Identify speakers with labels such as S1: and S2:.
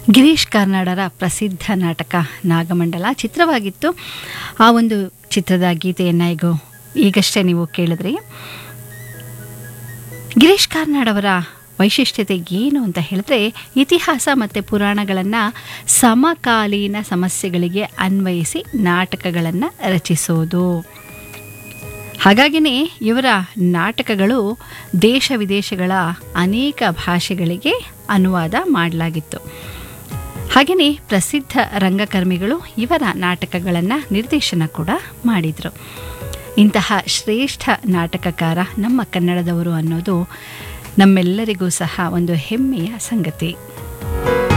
S1: ಗಿರೀಶ್ ಕಾರ್ನಾಡರ ಪ್ರಸಿದ್ಧ ನಾಟಕ ನಾಗಮಂಡಲ ಚಿತ್ರವಾಗಿತ್ತು ಆ ಒಂದು ಚಿತ್ರದ ಗೀತೆಯನ್ನು ಈಗ ಈಗಷ್ಟೇ ನೀವು ಕೇಳಿದ್ರಿ ಗಿರೀಶ್ ಕಾರ್ನಾಡ್ ಅವರ ವೈಶಿಷ್ಟ್ಯತೆ ಏನು ಅಂತ ಹೇಳಿದ್ರೆ ಇತಿಹಾಸ ಮತ್ತು ಪುರಾಣಗಳನ್ನು ಸಮಕಾಲೀನ ಸಮಸ್ಯೆಗಳಿಗೆ ಅನ್ವಯಿಸಿ ನಾಟಕಗಳನ್ನು ರಚಿಸೋದು ಹಾಗಾಗಿನೇ ಇವರ ನಾಟಕಗಳು ದೇಶ ವಿದೇಶಗಳ ಅನೇಕ ಭಾಷೆಗಳಿಗೆ ಅನುವಾದ ಮಾಡಲಾಗಿತ್ತು ಹಾಗೆಯೇ ಪ್ರಸಿದ್ಧ ರಂಗಕರ್ಮಿಗಳು ಇವರ ನಾಟಕಗಳನ್ನು ನಿರ್ದೇಶನ ಕೂಡ ಮಾಡಿದರು ಇಂತಹ ಶ್ರೇಷ್ಠ ನಾಟಕಕಾರ ನಮ್ಮ ಕನ್ನಡದವರು ಅನ್ನೋದು ನಮ್ಮೆಲ್ಲರಿಗೂ ಸಹ ಒಂದು ಹೆಮ್ಮೆಯ ಸಂಗತಿ